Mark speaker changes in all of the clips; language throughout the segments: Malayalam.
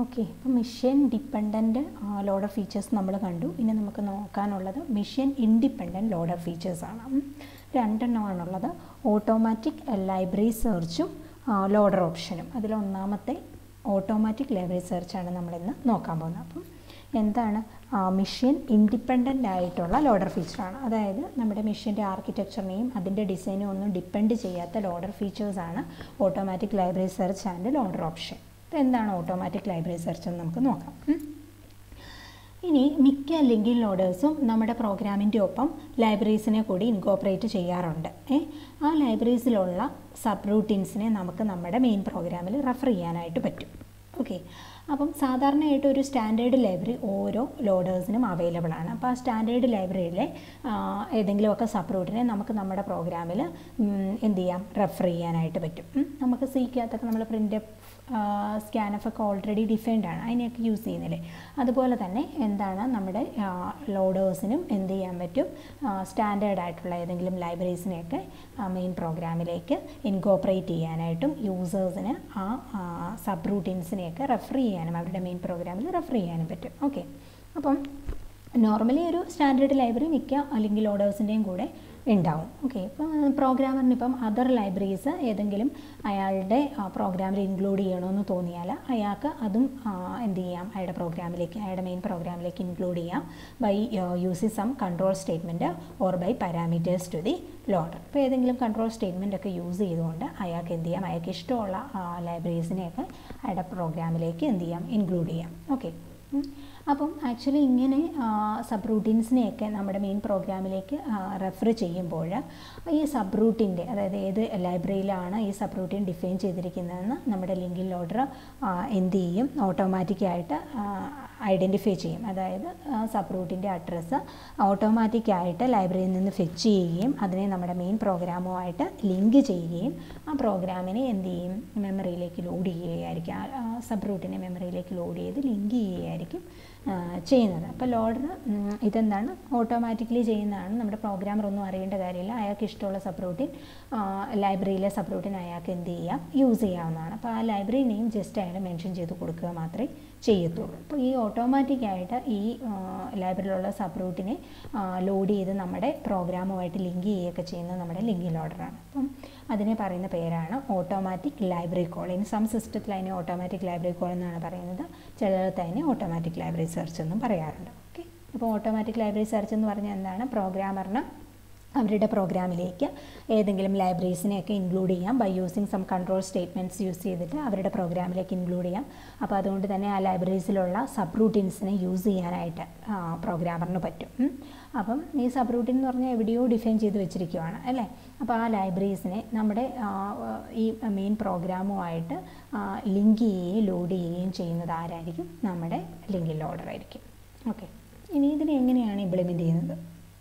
Speaker 1: ഓക്കെ ഇപ്പോൾ മിഷൻ ഡിപ്പെൻഡൻറ്റ് ലോഡർ ഫീച്ചേഴ്സ് നമ്മൾ കണ്ടു ഇനി നമുക്ക് നോക്കാനുള്ളത് മിഷൻ ഇൻഡിപെൻഡൻറ്റ് ലോഡർ ഫീച്ചേഴ്സാണ് ഉം. രണ്ടെണ്ണമാണുള്ളത് ഓട്ടോമാറ്റിക് ലൈബ്രറി സെർച്ചും ലോഡർ ഓപ്ഷനും അതിലൊന്നാമത്തെ ഓട്ടോമാറ്റിക് ലൈബ്രറി സെർച്ചാണ് നമ്മളിന്ന് നോക്കാൻ പോകുന്നത് അപ്പം എന്താണ് മിഷൻ ഇൻഡിപെൻഡൻ്റ് ആയിട്ടുള്ള ലോഡർ ഫീച്ചറാണ് അതായത് നമ്മുടെ മിഷൻ്റെ ആർക്കിടെക്ചറിനെയും അതിൻ്റെ ഡിസൈനും ഒന്നും ഡിപ്പെൻഡ് ചെയ്യാത്ത ലോഡർ ഫീച്ചേഴ്സാണ് automatic library search and loader option അപ്പോൾ എന്താണ് ഓട്ടോമാറ്റിക് ലൈബ്രറി സെർച്ച് എന്ന് നമുക്ക് നോക്കാം ഉം. ഇനി മിക്ക ലിങ്കിങ് ലോഡേഴ്സും നമ്മുടെ പ്രോഗ്രാമിൻ്റെ ഒപ്പം ലൈബ്രറീസിനെ കൂടി ഇൻകോപ്പറേറ്റ് ചെയ്യാറുണ്ട് ഏ ആ ലൈബ്രറീസിലുള്ള സബ് റൂട്ടീൻസിനെ നമുക്ക് നമ്മുടെ മെയിൻ പ്രോഗ്രാമിൽ റെഫർ ചെയ്യാനായിട്ട് പറ്റും ഓക്കെ അപ്പം സാധാരണയായിട്ട് ഒരു സ്റ്റാൻഡേർഡ് ലൈബ്രറി ഓരോ ലോഡേഴ്സിനും അവൈലബിൾ ആണ് അപ്പോൾ ആ സ്റ്റാൻഡേർഡ് ലൈബ്രറിയിലെ ഏതെങ്കിലുമൊക്കെ സബ് റൂട്ടിനെ നമുക്ക് നമ്മുടെ പ്രോഗ്രാമിൽ എന്ത് ചെയ്യാം റെഫർ ചെയ്യാനായിട്ട് പറ്റും ഉം. നമുക്ക് സിക്കകത്തൊക്കെ നമ്മൾ പ്രിൻ്റ് സ്കാനഫ് ഒക്കെ ഓൾറെഡി ഡിഫൈൻഡ് ആണ് അതിനെയൊക്കെ യൂസ് ചെയ്യുന്നില്ലേ അതുപോലെ തന്നെ എന്താണ് നമ്മുടെ ലോഡേഴ്സിനും എന്ത് ചെയ്യാൻ പറ്റും സ്റ്റാൻഡേർഡ് ആയിട്ടുള്ള ഏതെങ്കിലും ലൈബ്രറീസിനെയൊക്കെ മെയിൻ പ്രോഗ്രാമിലേക്ക് ഇൻകോപ്പറേറ്റ് ചെയ്യാനായിട്ടും യൂസേഴ്സിന് ആ സബ് റൂട്ടീൻസിനെയൊക്കെ റെഫർ ചെയ്യാനും അവരുടെ മെയിൻ പ്രോഗ്രാമിൽ റെഫർ ചെയ്യാനും പറ്റും ഓക്കെ അപ്പം നോർമലി ഒരു സ്റ്റാൻഡേർഡ് ലൈബ്രറി മിക്ക അല്ലെങ്കിൽ ഓർഡേഴ്സിൻ്റെയും കൂടെ ഉണ്ടാവും ഓക്കെ ഇപ്പം പ്രോഗ്രാമറിന് ഇപ്പം അതർ ലൈബ്രറീസ് ഏതെങ്കിലും അയാളുടെ പ്രോഗ്രാമിൽ ഇൻക്ലൂഡ് ചെയ്യണമെന്ന് തോന്നിയാൽ അയാൾക്ക് അതും ആ, എന്ത് ചെയ്യാം അയാളുടെ പ്രോഗ്രാമിലേക്ക് അയാളുടെ മെയിൻ പ്രോഗ്രാമിലേക്ക് ഇൻക്ലൂഡ് ചെയ്യാം by using some control statement or by parameters to the loader ഇപ്പോൾ ഏതെങ്കിലും കൺട്രോൾ സ്റ്റേറ്റ്മെൻ്റ് ഒക്കെ യൂസ് ചെയ്തുകൊണ്ട് അയാൾക്ക് എന്ത് ചെയ്യാം അയാൾക്ക് ഇഷ്ടമുള്ള ലൈബ്രറീസിനെയൊക്കെ അയാളുടെ പ്രോഗ്രാമിലേക്ക് എന്ത് ചെയ്യാം ഇൻക്ലൂഡ് ചെയ്യാം ഓക്കെ ഉം. അപ്പം ആക്ച്വലി ഇങ്ങനെ സബ് റൂട്ടീൻസിനെയൊക്കെ നമ്മുടെ മെയിൻ പ്രോഗ്രാമിലേക്ക് റെഫർ ചെയ്യുമ്പോൾ ഈ സബ് റൂട്ടിൻ്റെ അതായത് ഏത് ലൈബ്രറിയിലാണ് ഈ സബ് റൂട്ടീൻ ഡിഫൈൻ ചെയ്തിരിക്കുന്നതെന്ന് നമ്മുടെ ലിങ്കിൽ ലോഡർ എന്ത് ചെയ്യും ഓട്ടോമാറ്റിക്കായിട്ട് ഐഡൻറ്റിഫൈ ചെയ്യും അതായത് സബ് റൂട്ടിൻ്റെ അഡ്രസ്സ് ഓട്ടോമാറ്റിക്കായിട്ട് ലൈബ്രറിയിൽ നിന്ന് ഫെച്ച് ചെയ്യുകയും അതിനെ നമ്മുടെ മെയിൻ പ്രോഗ്രാമുമായിട്ട് ലിങ്ക് ചെയ്യുകയും ആ പ്രോഗ്രാമിനെ എന്ത് ചെയ്യും മെമ്മറിയിലേക്ക് ലോഡ് ചെയ്യുകയായിരിക്കും ആ സബ് റൂട്ടിനെ മെമ്മറിയിലേക്ക് ലോഡ് ചെയ്ത് ലിങ്ക് ചെയ്യുകയായിരിക്കും ആ, ചെയ്യുന്നത് അപ്പോൾ ലോഡർ ഇതെന്താണ് ഓട്ടോമാറ്റിക്കലി ചെയ്യുന്നതാണ് നമ്മുടെ പ്രോഗ്രാമർ ഒന്നും അറിയേണ്ട കാര്യമില്ല അയാൾക്ക് ഇഷ്ടമുള്ള സബ് റൂട്ടിൻ ലൈബ്രറിയിലെ സബ് റൂട്ടിൻ അയാൾക്ക് എന്ത് ചെയ്യാം യൂസ് ചെയ്യാവുന്നതാണ് അപ്പോൾ ആ ലൈബ്രറി നെയിം ജസ്റ്റ് അയാൾ മെൻഷൻ ചെയ്ത് കൊടുക്കുക മാത്രമേ ചെയ്യത്തുള്ളൂ അപ്പോൾ ഈ ഓട്ടോമാറ്റിക്കായിട്ട് ഈ ലൈബ്രറിയിലുള്ള സബ് റൂട്ടിനെ ലോഡ് ചെയ്ത് നമ്മുടെ പ്രോഗ്രാമുമായിട്ട് ലിങ്ക് ചെയ്യുകയൊക്കെ ചെയ്യുന്നത് നമ്മുടെ ലിങ്കിങ് ലോഡറാണ് അപ്പം അതിനെ പറയുന്ന പേരാണ് ഓട്ടോമാറ്റിക് ലൈബ്രറി കോൾ ഇനി സം സിസ്റ്റത്തിൽ അതിനെ ഓട്ടോമാറ്റിക് ലൈബ്രറി കോൾ എന്നാണ് പറയുന്നത് ചിലർക്ക് അതിനെ ഓട്ടോമാറ്റിക് ലൈബ്രറി സെർച്ച് എന്നും പറയാറുണ്ട് ഓക്കെ അപ്പോൾ ഓട്ടോമാറ്റിക് ലൈബ്രറി സെർച്ച് എന്ന് പറഞ്ഞാൽ എന്താണ് പ്രോഗ്രാമറിന് അവരുടെ പ്രോഗ്രാമിലേക്ക് ഏതെങ്കിലും ലൈബ്രറീസിനെയൊക്കെ ഇൻക്ലൂഡ് ചെയ്യാം by using some control statements use ചെയ്തിട്ട് അവരുടെ പ്രോഗ്രാമിലേക്ക് ഇൻക്ലൂഡ് ചെയ്യാം അപ്പോൾ അതുകൊണ്ട് തന്നെ ആ ലൈബ്രറീസിലുള്ള സബ് റൂട്ടീൻസിനെ യൂസ് ചെയ്യാനായിട്ട് പ്രോഗ്രാമറിന് പറ്റും ഉം. അപ്പം ഈ സബ് റൂട്ടീൻ എന്ന് പറഞ്ഞാൽ എവിടെയോ ഡിഫൈൻ ചെയ്ത് വെച്ചിരിക്കുവാണ് അല്ലേ അപ്പോൾ ആ ലൈബ്രറീസിനെ നമ്മുടെ ആ, ഈ മെയിൻ പ്രോഗ്രാമുമായിട്ട് ലിങ്ക് ചെയ്യുകയും ലോഡ് ചെയ്യുകയും ചെയ്യുന്നത് ആരായിരിക്കും നമ്മുടെ ലിങ്കിൽ ലോഡർ ആയിരിക്കും ഓക്കെ ഇനി ഇതിനെ എങ്ങനെയാണ് ഇംപ്ലിമെൻറ്റ് ചെയ്യുന്നത്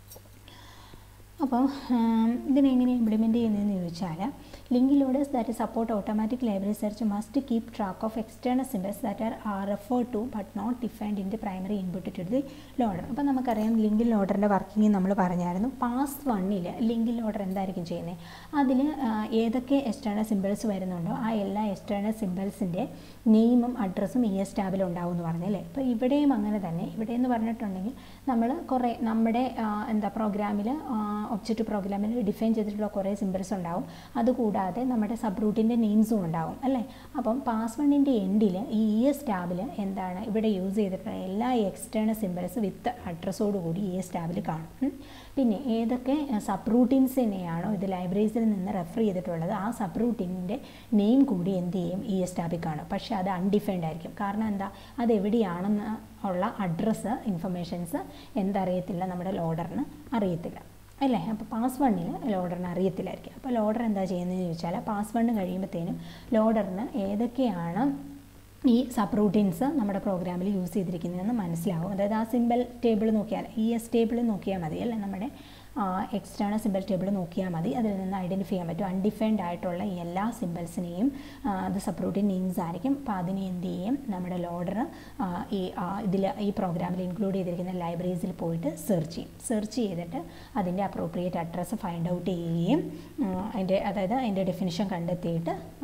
Speaker 1: അപ്പോൾ ഇതിനെങ്ങനെ ഇംപ്ലിമെൻറ്റ് ചെയ്യുന്നതെന്ന് ചോദിച്ചാൽ link loaders that support automatic library search must keep track of external symbols that are are refer to but not defined in the primary input to the loader അപ്പോൾ നമുക്കറിയാം ലിങ്ക് ലോഡറിൻ്റെ വർക്കിംഗ് നമ്മൾ പറഞ്ഞായിരുന്നു പാസ് വണ്ണിൽ ലിങ്ക് ലോഡർ എന്തായിരിക്കും ചെയ്യുന്നത് അതിൽ ഏതൊക്കെ എക്സ്റ്റേണൽ സിമ്പിൾസ് വരുന്നുണ്ടോ ആ എല്ലാ എക്സ്റ്റേണൽ സിമ്പിൾസിൻ്റെ നെയിമും അഡ്രസ്സും ഇ എസ് ടാബിൽ ഉണ്ടാവും എന്ന് പറഞ്ഞല്ലേ അപ്പോൾ ഇവിടെയും അങ്ങനെ തന്നെ ഇവിടെ എന്ന് പറഞ്ഞിട്ടുണ്ടെങ്കിൽ നമ്മൾ കുറേ നമ്മുടെ ആ, എന്താ പ്രോഗ്രാമിൽ ഒബ്ജക്റ്റ് പ്രോഗ്രാമിൽ ഡിഫൈൻ ചെയ്തിട്ടുള്ള കുറേ സിമ്പിൾസ് ഉണ്ടാവും അതുകൂടാതെ നമ്മുടെ സബ് റൂട്ടിൻ്റെ നെയിംസും ഉണ്ടാവും അല്ലേ അപ്പം പാസ് വണ്ണിൻ്റെ എൻഡിൽ ഈ ഇ എസ് ടാബിൽ എന്താണ് ഇവിടെ യൂസ് ചെയ്തിട്ടുള്ള എല്ലാ എക്സ്റ്റേണൽ സിമ്പിൾസ് വിത്ത് അഡ്രസ്സോട് കൂടി ഇ എസ് ടാബിൽ കാണും ഉം. പിന്നെ ഏതൊക്കെ സബ് റൂട്ടീൻസിനെയാണോ ഇത് ലൈബ്രറീസിൽ നിന്ന് റെഫർ ചെയ്തിട്ടുള്ളത് ആ സബ് റൂട്ടീനിൻ്റെ നെയിം കൂടി എന്ത് ചെയ്യും ഇ എസ് ടാബിൽ കാണും പക്ഷേ അത് അൺഡിഫൈൻഡ് ആയിരിക്കും കാരണം എന്താ അത് എവിടെയാണെന്ന് ഉള്ള അഡ്രസ്സ് ഇൻഫർമേഷൻസ് എന്തറിയത്തില്ല നമ്മുടെ ലോഡറിന് അറിയത്തില്ല അല്ലേ അപ്പോൾ പാസ് വണ്ണിൽ ലോഡറിന് അറിയത്തില്ലായിരിക്കും അപ്പോൾ ലോഡർ എന്താ ചെയ്യുന്നതെന്ന് ചോദിച്ചാൽ പാസ് വണ്ണ് കഴിയുമ്പോഴത്തേനും ലോഡറിന് ഏതൊക്കെയാണ് ഈ സബ് റൂട്ടീൻസ് നമ്മുടെ പ്രോഗ്രാമിൽ യൂസ് ചെയ്തിരിക്കുന്നതെന്ന് മനസ്സിലാവും അതായത് ആ സിമ്പിൾ ടേബിൾ നോക്കിയാൽ ഇ എസ് ടേബിൾ നോക്കിയാൽ മതി അല്ലേ നമ്മുടെ എക്സ്റ്റേണൽ സിമ്പിൾ ടേബിൾ നോക്കിയാൽ മതി അതിൽ നിന്ന് ഐഡൻറ്റിഫൈ ചെയ്യാൻ പറ്റും അൺഡിഫൈൻഡ് ആയിട്ടുള്ള ഈ എല്ലാ സിമ്പിൾസിനെയും അത് സബ് റൂട്ടീൻ നെയിംസ് ആയിരിക്കും അപ്പോൾ അതിനെ എന്ത് ചെയ്യും നമ്മുടെ ലോഡർ ഈ ഇതിൽ ഈ പ്രോഗ്രാമിൽ ഇൻക്ലൂഡ് ചെയ്തിരിക്കുന്ന ലൈബ്രറീസിൽ പോയിട്ട് സെർച്ച് ചെയ്യും സെർച്ച് ചെയ്തിട്ട് അതിൻ്റെ അപ്രോപ്രിയേറ്റ് അഡ്രസ്സ് ഫൈൻഡ് ഔട്ട് ചെയ്യുകയും ആ, അതിൻ്റെ അതായത് അതിൻ്റെ ഡെഫിനിഷൻ കണ്ടെത്തിയിട്ട് ആ,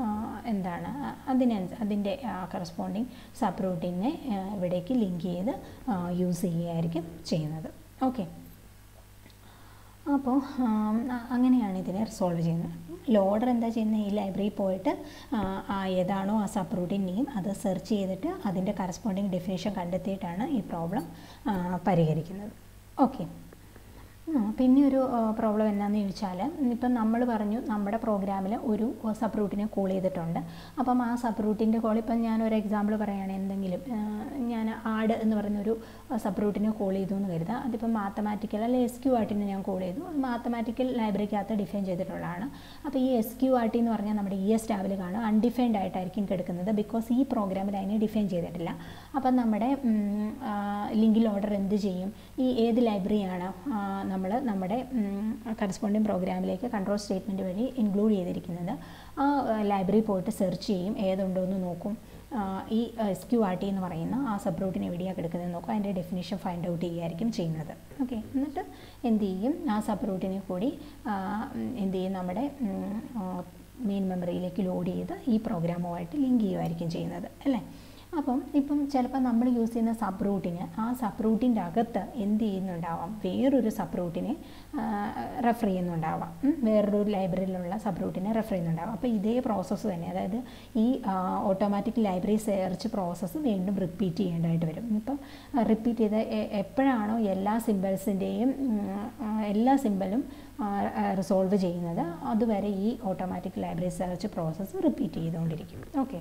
Speaker 1: എന്താണ് അതിന് അതിൻ്റെ കറസ്പോണ്ടിങ് സബ് റൂട്ടിനെ ഇവിടേക്ക് ലിങ്ക് ചെയ്ത് യൂസ് ചെയ്യുകയായിരിക്കും ചെയ്യുന്നത് ഓക്കെ അപ്പോൾ അങ്ങനെയാണ് ഇതിനെ റിസോൾവ് ചെയ്യുന്നത് ലോഡർ എന്താ ചെയ്യുന്നത് ഈ ലൈബ്രറി പോയിട്ട് ആ ഏതാണോ ആ സബ് റൂട്ടിൻ നെയിം അത് സെർച്ച് ചെയ്തിട്ട് അതിൻ്റെ കറസ്പോണ്ടിങ് ഡെഫിനേഷൻ കണ്ടെത്തിയിട്ടാണ് ഈ പ്രോബ്ലം പരിഹരിക്കുന്നത് ഓക്കെ പിന്നെ ഒരു പ്രോബ്ലം എന്നാന്ന് ചോദിച്ചാൽ ഇപ്പം നമ്മൾ പറഞ്ഞു നമ്മുടെ പ്രോഗ്രാമിൽ ഒരു സബ് റൂട്ടിനെ കോൾ ചെയ്തിട്ടുണ്ട് അപ്പം ആ സബ് റൂട്ടിൻ്റെ കോൾ ഇപ്പം ഞാൻ ഒരു എക്സാമ്പിൾ പറയുകയാണ് എന്തെങ്കിലും ഞാൻ ആഡ് എന്ന് പറയുന്നൊരു സബ് റൂട്ടിനെ കോൾ ചെയ്തു എന്ന് കരുതാം അതിപ്പം മാത്തമാറ്റിക്കൽ അല്ലെ എസ് ക്യു ആർട്ടിനെ ഞാൻ കോൾ ചെയ്തു മാത്തമാറ്റിക്കൽ ലൈബ്രറിക്കകത്ത് ഡിഫൈൻ ചെയ്തിട്ടുള്ളതാണ് അപ്പോൾ ഈ എസ് ക്യു ആർട്ടി എന്ന് പറഞ്ഞാൽ നമ്മുടെ ഇ എസ് ടാബിൽ കാണും അൺഡിഫൈൻഡ് ആയിട്ടായിരിക്കും കിടക്കുന്നത് ബിക്കോസ് ഈ പ്രോഗ്രാമിൽ അതിനെ ഡിഫൈൻ ചെയ്തിട്ടില്ല അപ്പം നമ്മുടെ ലിങ്കിൽ ഓർഡർ എന്ത് ചെയ്യും ഈ ഏത് ലൈബ്രറിയാണ് നമ്മൾ നമ്മുടെ കറസ്പോണ്ടിങ് പ്രോഗ്രാമിലേക്ക് കൺട്രോൾ സ്റ്റേറ്റ്മെൻറ്റ് വഴി ഇൻക്ലൂഡ് ചെയ്തിരിക്കുന്നത് ആ ലൈബ്രറി പോയിട്ട് സെർച്ച് ചെയ്യും ഏതുണ്ടോ എന്ന് നോക്കും ഈ എസ് ക്യു ആർ ടി എന്ന് പറയുന്ന ആ സബ് റൂട്ടിന് എവിടെയാണ് കിടക്കുന്നത് നോക്കും അതിൻ്റെ ഡെഫിനേഷൻ ഫൈൻഡ് ഔട്ട് ചെയ്യുകയായിരിക്കും ചെയ്യുന്നത് ഓക്കെ എന്നിട്ട് എന്ത് ചെയ്യും ആ സബ് റൂട്ടിനെ കൂടി എന്ത് ചെയ്യും നമ്മുടെ മെയിൻ മെമ്മറിയിലേക്ക് ലോഡ് ചെയ്ത് ഈ പ്രോഗ്രാമുമായിട്ട് ലിങ്ക് ചെയ്യുമായിരിക്കും ചെയ്യുന്നത് അല്ലേ അപ്പം ഇപ്പം ചിലപ്പോൾ നമ്മൾ യൂസ് ചെയ്യുന്ന സബ് റൂട്ടിന് ആ സബ് റൂട്ടിൻ്റെ അകത്ത് എന്ത് ചെയ്യുന്നുണ്ടാവാം വേറൊരു സബ് റൂട്ടിനെ റെഫർ ചെയ്യുന്നുണ്ടാവാം വേറൊരു ലൈബ്രറിയിലുള്ള സബ് റൂട്ടിനെ റെഫർ ചെയ്യുന്നുണ്ടാവാം അപ്പോൾ ഇതേ പ്രോസസ്സ് തന്നെ അതായത് ഈ ഓട്ടോമാറ്റിക് ലൈബ്രറി സെർച്ച് പ്രോസസ്സ് വീണ്ടും റിപ്പീറ്റ് ചെയ്യേണ്ടതായിട്ട് വരും ഇപ്പം റിപ്പീറ്റ് ചെയ്ത് എപ്പോഴാണോ എല്ലാ സിമ്പിൾസിൻ്റെയും എല്ലാ സിമ്പിളും റിസോൾവ് ചെയ്യുന്നത് അതുവരെ ഈ automatic library search process repeat ചെയ്തുകൊണ്ടിരിക്കും ഓക്കെ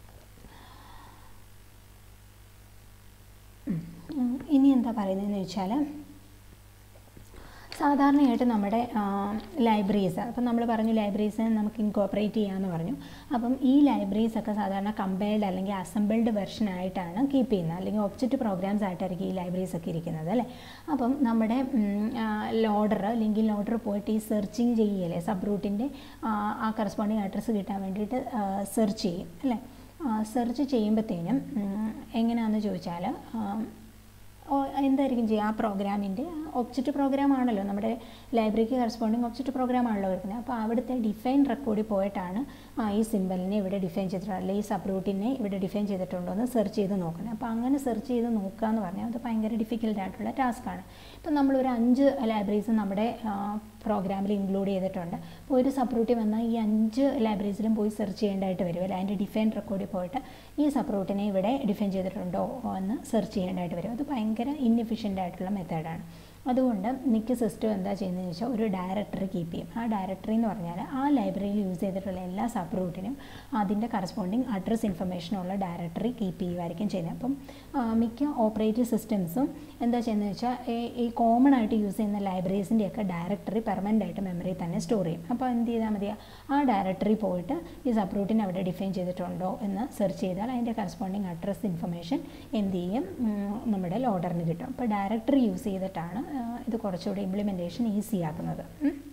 Speaker 1: ഇനി എന്താ പറയുന്നതെന്ന് വെച്ചാൽ സാധാരണയായിട്ട് നമ്മുടെ ലൈബ്രറീസ് അപ്പം നമ്മൾ പറഞ്ഞു ലൈബ്രറീസിനെ നമുക്ക് ഇൻകോപ്പറേറ്റ് ചെയ്യാമെന്ന് പറഞ്ഞു അപ്പം ഈ ലൈബ്രറീസ് ഒക്കെ സാധാരണ കമ്പൈൽഡ് അല്ലെങ്കിൽ അസംബിൾഡ് വെർഷൻ ആയിട്ടാണ് കീപ്പ് ചെയ്യുന്നത് അല്ലെങ്കിൽ ഒബ്ജക്റ്റ് പ്രോഗ്രാംസ് ആയിട്ടായിരിക്കും ഈ ലൈബ്രറീസ് ഒക്കെ ഇരിക്കുന്നത് അല്ലേ അപ്പം നമ്മുടെ ലോഡർ ലിങ്കിൽ ലോഡർ പോയിട്ട് ഈ സെർച്ചിങ് ചെയ്യല്ലേ സബ് റൂട്ടിൻ്റെ ആ കറസ്പോണ്ടിങ് അഡ്രസ്സ് കിട്ടാൻ വേണ്ടിയിട്ട് സെർച്ച് ചെയ്യും അല്ലേ സെർച്ച് ചെയ്യുമ്പോഴത്തേനും എങ്ങനെയാണെന്ന് ചോദിച്ചാൽ എന്തായിരിക്കും ചെയ്യുക ആ പ്രോഗ്രാമിൻ്റെ ഒബ്ജക്റ്റ് പ്രോഗ്രാം ആണല്ലോ നമ്മുടെ ലൈബ്രറിക്ക് കറസ്പോണ്ടിങ് ഒബ്ജക്റ്റ് പ്രോഗ്രാം ആണല്ലോ വരുന്നത് അപ്പോൾ അവിടുത്തെ ഡിഫൈൻ റെക്കോർഡിൽ പോയിട്ടാണ് ഈ സിമ്പലിനെ ഇവിടെ ഡിഫൈൻ ചെയ്തിട്ടുണ്ടോ അല്ലെങ്കിൽ ഈ സബ് റൂട്ടിനെ ഇവിടെ ഡിഫൈൻ ചെയ്തിട്ടുണ്ടോ എന്ന് സെർച്ച് ചെയ്ത് നോക്കുന്നത് അപ്പോൾ അങ്ങനെ സെർച്ച് ചെയ്ത് നോക്കുക എന്ന് പറഞ്ഞാൽ അത് ഭയങ്കര ഡിഫിക്കൽട്ട് ആയിട്ടുള്ള ടാസ്ക്കാണ് ഇപ്പം നമ്മളൊരു അഞ്ച് ലൈബ്രറീസ് നമ്മുടെ പ്രോഗ്രാമിൽ ഇൻക്ലൂഡ് ചെയ്തിട്ടുണ്ട് അപ്പോൾ ഒരു സബ് റൂട്ടിൽ വന്നാൽ ഈ അഞ്ച് ലൈബ്രറീസിലും പോയി സെർച്ച് ചെയ്യേണ്ടതായിട്ട് വരും അല്ലെ അതിൻ്റെ ഡിഫൈൻ റെക്കോർഡിൽ പോയിട്ട് ഈ സബ് റൂട്ടിനെ ഇവിടെ ഡിഫൈൻ ചെയ്തിട്ടുണ്ടോ എന്ന് സെർച്ച് ചെയ്യേണ്ടതായിട്ട് വരും അത് ഭയങ്കര ഇൻഎഫിഷ്യൻ്റ് ആയിട്ടുള്ള മെത്തേഡാണ് അതുകൊണ്ട് മിക്ക സിസ്റ്റം എന്താ ചെയ്യുന്നതെന്ന് വെച്ചാൽ ഒരു ഡയറക്ടറി കീപ്പ് ചെയ്യും ആ ഡയറക്ടറി എന്ന് പറഞ്ഞാൽ ആ ലൈബ്രറിയിൽ യൂസ് ചെയ്തിട്ടുള്ള എല്ലാ സബ് റൂട്ടിനും അതിൻ്റെ കറസ്പോണ്ടിങ് അഡ്രസ് ഇൻഫർമേഷനുള്ള ഡയറക്ടറി കീപ്പ് ചെയ്യുമായിരിക്കും ചെയ്യുന്നത് അപ്പം മിക്ക ഓപ്പറേറ്റീവ് സിസ്റ്റംസും എന്താ ചെയ്യുന്നത് വെച്ചാൽ ഈ കോമൺ ആയിട്ട് യൂസ് ചെയ്യുന്ന ലൈബ്രറീസിൻ്റെയൊക്കെ ഡയറക്ടറി പെർമനൻ്റ് ആയിട്ട് മെമ്മറിയിൽ തന്നെ സ്റ്റോർ ചെയ്യും അപ്പോൾ എന്ത് ചെയ്താൽ മതി ആ ഡയറക്ടറി പോയിട്ട് ഈ സബ് റൂട്ടിനെ അവിടെ ഡിഫൈൻ ചെയ്തിട്ടുണ്ടോ എന്ന് സെർച്ച് ചെയ്താൽ അതിൻ്റെ കറസ്പോണ്ടിങ് അഡ്രസ് ഇൻഫർമേഷൻ എന്ത് ചെയ്യും നമ്മുടെ ലോഡറിന് കിട്ടും അപ്പോൾ ഡയറക്ടറി യൂസ് ചെയ്തിട്ടാണ് ഇത് കുറച്ചുകൂടി ഇംപ്ലിമെൻറ്റേഷൻ ഈസി ആക്കുന്നത്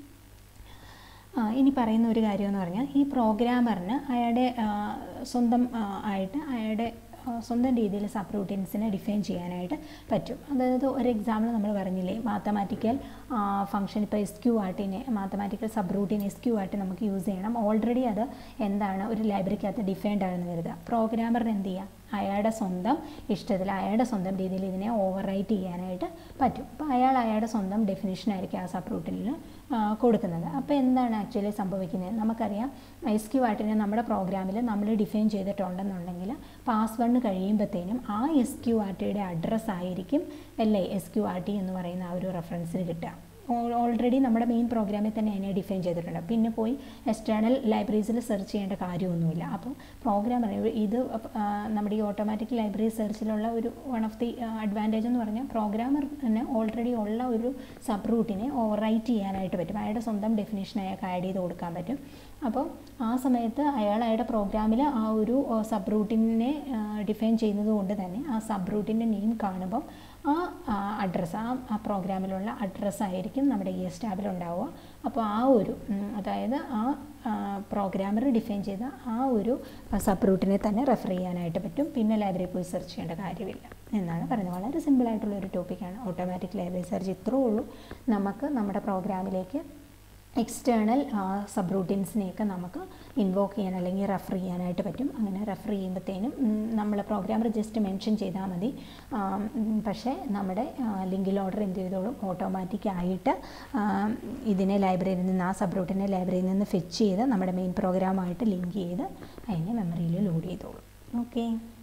Speaker 1: ഇനി പറയുന്ന ഒരു കാര്യം എന്ന് പറഞ്ഞാൽ ഈ പ്രോഗ്രാമറിന് അയാളുടെ സ്വന്തം ആയിട്ട് അയാളുടെ സ്വന്തം രീതിയിൽ സബ് റൂട്ടീൻസിനെ ഡിഫൈൻ ചെയ്യാനായിട്ട് പറ്റും അതായത് ഒരു എക്സാമ്പിൾ നമ്മൾ പറഞ്ഞില്ലേ മാത്തമാറ്റിക്കൽ ഫംഗ്ഷൻ ഇപ്പോൾ എസ് ക്യു ആർട്ടിനെ mathematical subroutine S Q R T നമുക്ക് യൂസ് ചെയ്യണം ഓൾറെഡി അത് എന്താണ് ഒരു ലൈബ്രറിക്കകത്ത് ഡിഫൈൻഡ് ആണെന്ന് കരുതുക പ്രോഗ്രാമറിന് എന്ത് ചെയ്യുക അയാളുടെ സ്വന്തം ഇഷ്ടത്തിൽ അയാളുടെ സ്വന്തം രീതിയിൽ ഇതിനെ ഓവർ റൈറ്റ് ചെയ്യാനായിട്ട് പറ്റും അപ്പോൾ അയാൾ അയാളുടെ സ്വന്തം ഡെഫിനേഷനായിരിക്കും ആ സബ് റൂട്ടിൽ കൊടുക്കുന്നത് അപ്പോൾ എന്താണ് ആക്ച്വലി സംഭവിക്കുന്നത് നമുക്കറിയാം എസ് ക്യു ആർട്ടിനെ നമ്മുടെ പ്രോഗ്രാമിൽ നമ്മൾ ഡിഫൈൻ ചെയ്തിട്ടുണ്ടെന്നുണ്ടെങ്കിൽ പാസ് വണ്ണ് കഴിയുമ്പോഴത്തേനും ആ എസ് ക്യു ആർ ടിയുടെ അഡ്രസ്സ് ആയിരിക്കും അല്ലേ എസ് ക്യു ആർ ടി എന്ന് പറയുന്ന ആ ഒരു റെഫറൻസിന് കിട്ടുക ഓൾറെഡി നമ്മുടെ മെയിൻ പ്രോഗ്രാമിൽ തന്നെ അതിനെ ഡിഫൈൻ ചെയ്തിട്ടുണ്ട് പിന്നെ പോയി എക്സ്റ്റേണൽ ലൈബ്രറീസിൽ സെർച്ച് ചെയ്യേണ്ട കാര്യമൊന്നുമില്ല അപ്പോൾ പ്രോഗ്രാമർ ഇത് നമ്മുടെ ഈ ഓട്ടോമാറ്റിക് ലൈബ്രറി സെർച്ചിലുള്ള ഒരു വൺ ഓഫ് ദി അഡ്വാൻറ്റേജ് എന്ന് പറഞ്ഞാൽ പ്രോഗ്രാമറിന് ഓൾറെഡി ഉള്ള ഒരു സബ് റൂട്ടിനെ ഓവർ റൈറ്റ് ചെയ്യാനായിട്ട് പറ്റും അയാളുടെ സ്വന്തം ഡെഫിനേഷൻ അയാൾക്ക് ആഡ് ചെയ്ത് കൊടുക്കാൻ പറ്റും അപ്പോൾ ആ സമയത്ത് അയാൾ അയാളുടെ പ്രോഗ്രാമിൽ ആ ഒരു സബ് റൂട്ടിനെ ഡിഫൈൻ ചെയ്യുന്നത് കൊണ്ട് തന്നെ ആ സബ് റൂട്ടിൻ്റെ നെയിം കാണുമ്പം ആ അഡ്രസ്സ് ആ ആ പ്രോഗ്രാമിലുള്ള അഡ്രസ്സ് ആയിരിക്കും നമ്മുടെ ഇ എസ് ടാബിൽ ഉണ്ടാവുക അപ്പോൾ ആ ഒരു അതായത് ആ പ്രോഗ്രാമർ ഡിഫൈൻ ചെയ്ത ആ ഒരു സബ് റൂട്ടിനെ തന്നെ റെഫർ ചെയ്യാനായിട്ട് പറ്റും പിന്നെ ലൈബ്രറി പോയി സെർച്ച് ചെയ്യേണ്ട കാര്യമില്ല എന്നാണ് പറയുന്നത് വളരെ സിമ്പിളായിട്ടുള്ള ഒരു ടോപ്പിക്കാണ് ഓട്ടോമാറ്റിക് ലൈബ്രറി സെർച്ച് ഇത്രേ ഉള്ളൂ നമുക്ക് നമ്മുടെ പ്രോഗ്രാമിലേക്ക് എക്സ്റ്റേണൽ സബ് റൂട്ടീൻസിനെയൊക്കെ നമുക്ക് ഇൻവോക്ക് ചെയ്യാൻ അല്ലെങ്കിൽ റെഫർ ചെയ്യാനായിട്ട് പറ്റും അങ്ങനെ റെഫർ ചെയ്യുമ്പോഴത്തേനും നമ്മൾ പ്രോഗ്രാമർ ജസ്റ്റ് മെൻഷൻ ചെയ്താൽ മതി പക്ഷേ നമ്മുടെ ലിങ്കിൽ ഓർഡർ എന്ത് ചെയ്തോളും ഓട്ടോമാറ്റിക് ആയിട്ട് ഇതിനെ ലൈബ്രറിയിൽ നിന്ന് ആ സബ് റൂട്ടിനെ ലൈബ്രറിയിൽ നിന്ന് ഫെച്ച് ചെയ്ത് നമ്മുടെ മെയിൻ പ്രോഗ്രാമായിട്ട് ലിങ്ക് ചെയ്ത് അതിനെ മെമ്മറിയിൽ ലോഡ് ചെയ്തോളും ഓക്കെ